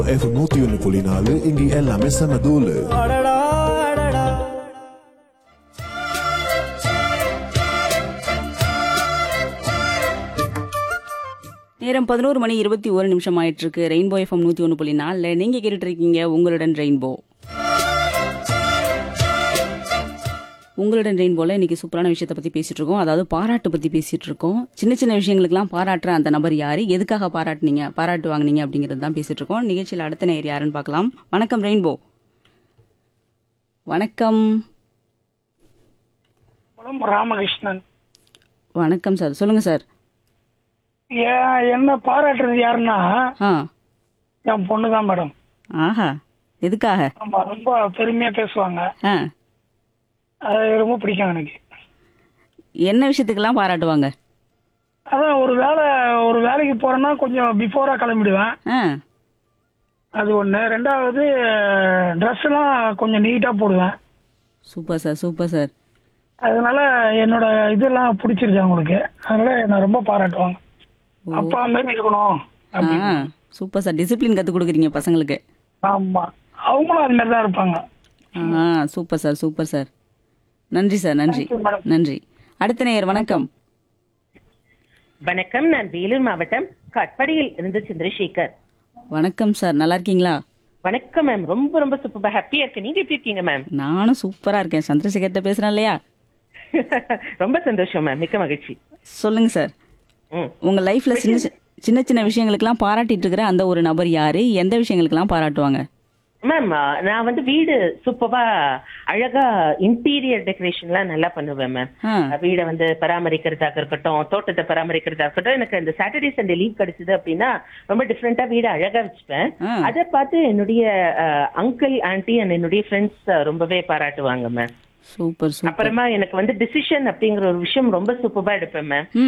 FM நூத்தி ஒன்னு புள்ளி நாலு இங்க எல்லாமே செம தூளு அடடா அடடா நேரம் பதினோரு மணி இருபத்தி ஒரு நிமிஷம் ஆயிட்டு இருக்கு ரெயின்போ எஃப்எம் நூத்தி ஒன்று புள்ளி நாலில் நீங்க கேட்டுட்டு இருக்கீங்க உங்களுடன் ரெயின்போ உங்களுடன் ரெயின்போல இன்னைக்கு சூப்பரான விஷயத்தை பத்தி பேசிட்டு இருக்கோம் அதாவது பாராட்டு பத்தி பேசிட்டு இருக்கோம் சின்ன சின்ன விஷயங்களுக்கெல்லாம் பாராட்டுற அந்த நபர் யாரு எதுக்காக பாராட்டுனீங்க பாராட்டு வாங்குனீங்க அப்படிங்கிறது தான் பேசிட்டு இருக்கோம் நிகழ்ச்சியில் அடுத்த நேர் யாருன்னு பார்க்கலாம் வணக்கம் ரெயின்போ வணக்கம் குளம் ராமகிருஷ்ணன் வணக்கம் சார் சொல்லுங்க சார் ஏன் என்ன பாராட்டுறது யாருன்னா ஆ என் பொண்ணு தான் மேடம் ஆஹா எதுக்காக ஆமா ரொம்ப பெருமையா பேசுவாங்க ஆ அது ரொம்ப பிடிக்கும் எனக்கு என்ன விஷயத்துக்கெல்லாம் பாராட்டுவாங்க அதான் ஒரு வேலை ஒரு வேலைக்கு போறேன்னா கொஞ்சம் பிஃபோரா கிளம்பிடுவேன் ஆ அது ஒண்ணு ரெண்டாவது ட்ரெஸ் எல்லாம் கொஞ்சம் நீட்டா போடுவேன் சூப்பர் சார் சூப்பர் சார் அதனால என்னோட இதெல்லாம் பிடிச்சிருக்கு அவங்களுக்கு அதனால என்ன ரொம்ப பாராட்டுவாங்க அப்பா மாதிரி இருக்கணும் ஆ சூப்பர் சார் டிசிப்ளின் கற்றுக் கொடுக்குறீங்க பசங்களுக்கு ஆமா அவங்களும் அது மாதிரி தான் இருப்பாங்க ஆ சூப்பர் சார் சூப்பர் சார் நன்றி சார் நன்றி Thank you, madam. நன்றி அடுத்த நேயர் வணக்கம் வணக்கம் நான் வேலூர் மாவட்டம் கட்படியில் இருந்து சந்திரசேகர் வணக்கம் சார் நல்லா இருக்கீங்களா வணக்கம் மேம் ரொம்ப ரொம்ப சூப்பர் ஹாப்பியா இருக்கு நீங்க எப்படி இருக்கீங்க மேம் நானும் சூப்பரா இருக்கேன் சந்திரசேகர்கிட்ட பேசுறேன் இல்லையா ரொம்ப சந்தோஷம் மேம் மிக்க மகிழ்ச்சி சொல்லுங்க சார் ம். உங்க லைஃப்ல சின்ன சி- சின்ன சின்ன விஷயங்களுக்கெல்லாம் பாராட்டிட்டு இருக்கிற அந்த ஒரு நபர் யாரு எந்த விஷயங்களுக்கெல்லாம் பாராட்டுவாங்க மேம் நான் வந்து வீடு சூப்பரா அழகா இன்டீரியர் டெக்கரேஷன்லாம் நல்லா பண்ணுவேன் மேம் ஆ வீடை வந்து பராமரிக்கிறதாக இருக்கட்டும் தோட்டத்தை பராமரிக்கிறதா இருக்கட்டும் எனக்கு இந்த சாட்டர்டே சண்டே லீவ் கிடைச்சது அப்படின்னா ரொம்ப டிஃப்ரெண்டா வீடை அழகா வச்சுப்பேன் ஆ. அதை பார்த்து என்னுடைய அங்கிள் ஆன்டி அண்ட் என்னுடைய ஃப்ரெண்ட்ஸ் ரொம்பவே பாராட்டுவாங்க மேம் சூப்பர் சூப்பர் அப்புறமா எனக்கு வந்து டிசிஷன் அப்படிங்கிற ஒரு விஷயம் ரொம்ப சூப்பரா எடுப்பேன் மேம்